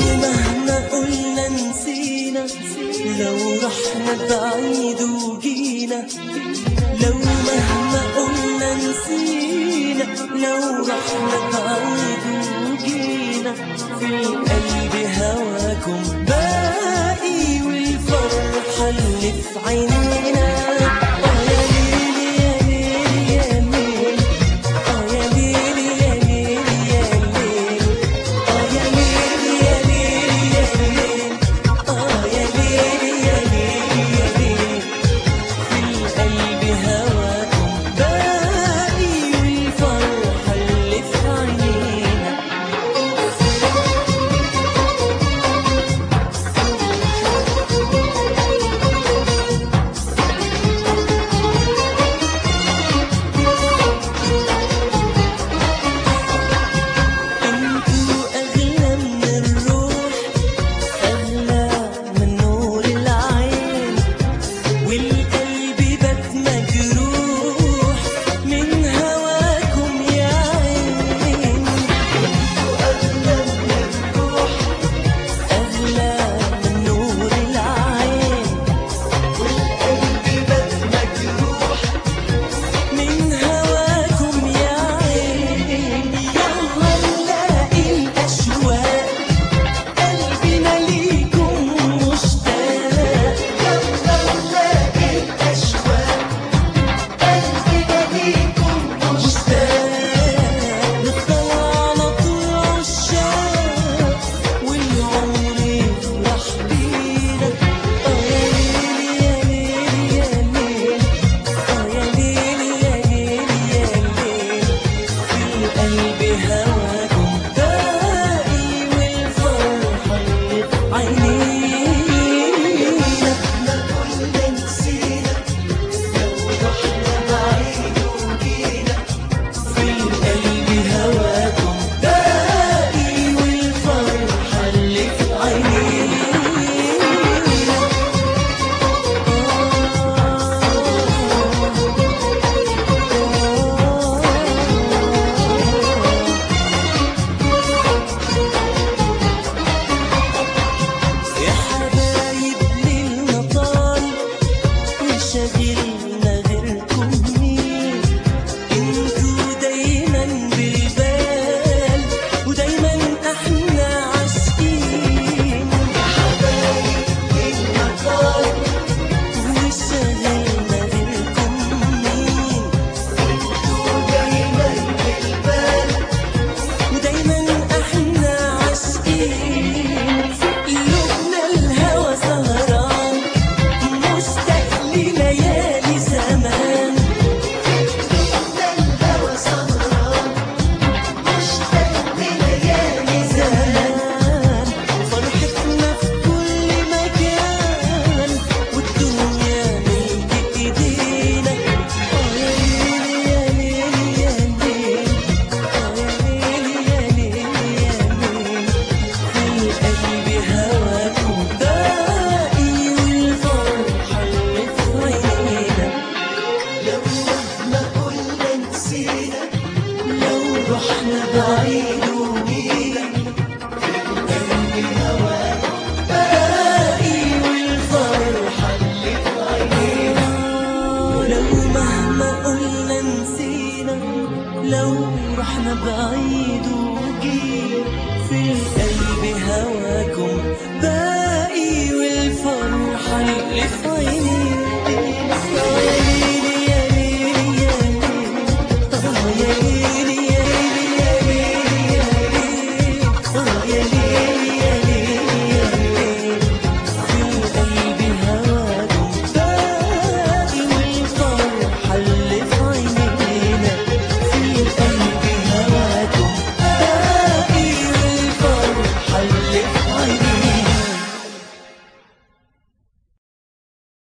مهما قلنا نسينا لو رحنا بعيد وجينا لو مهما قلنا نسينا لو رحنا بعيد وجينا في القلب هواكم باقي والفرحة اللي في عينينا آه يا ليل يا ليل يا ليل آه يا ليل يا ليل يا ليل آه يا ليل يا ليل يا ليل آه يا ليل يا ليل يا ليل في القلب هواكم باقي والفرحة اللي في عينينا انتوا اغلى من الروح اغلى من نور العين والقلب بات مجروح من هواكم يا عين انتوا اغلى من الروح اغلى من نور العين والقلب بات مجروح من هواكم يا عين يلا نلاقي الأشواق قلبنا ليكم مشتاق يلا نلاقي الأشواق قلبنا ليكم مشتاق نفضل على طول عشاق والعمر يفرح بينا آه يا ليل يا ليل يا ليل آه يا ليل يا ليل يا ليل في القلب هواكم باقي والفرحة اللي في عينينا ما كنا نسينا لو رحنا بعيد وجينا في القلب هواكم باقي والفرحة اللي في عينينا يا حبايب ليلنا طال وشاغلنا غيركم مين انتوا دايما بالبال ودايما احنا عاشقين يا حبايب ليلنا طال وشاغلنا غيركم مين انتوا دايما بالبال ودايما احنا عاشقين قلوبنا الهوى سهران مشتاق لليالي زمان قلوبنا الهوى سهران مشتاق لليالي زمان فرحتنا في كل مكان والدنيا ملك ايدينا اه يا ليل يا ليل يا ليل اه يا ليل يا ليل يا ليل في القلب هواكم باقي والفرحة اللي في عينينا لو مهما قلنا نسينا لو رحنا بعيد وجينا في القلب هواكم باقي والفرحة اللي في عينينا لو مهما قلنا نسينا لو رحنا بعيد وجينا في القلب هواكم باقي والفرحة اللي في عينينا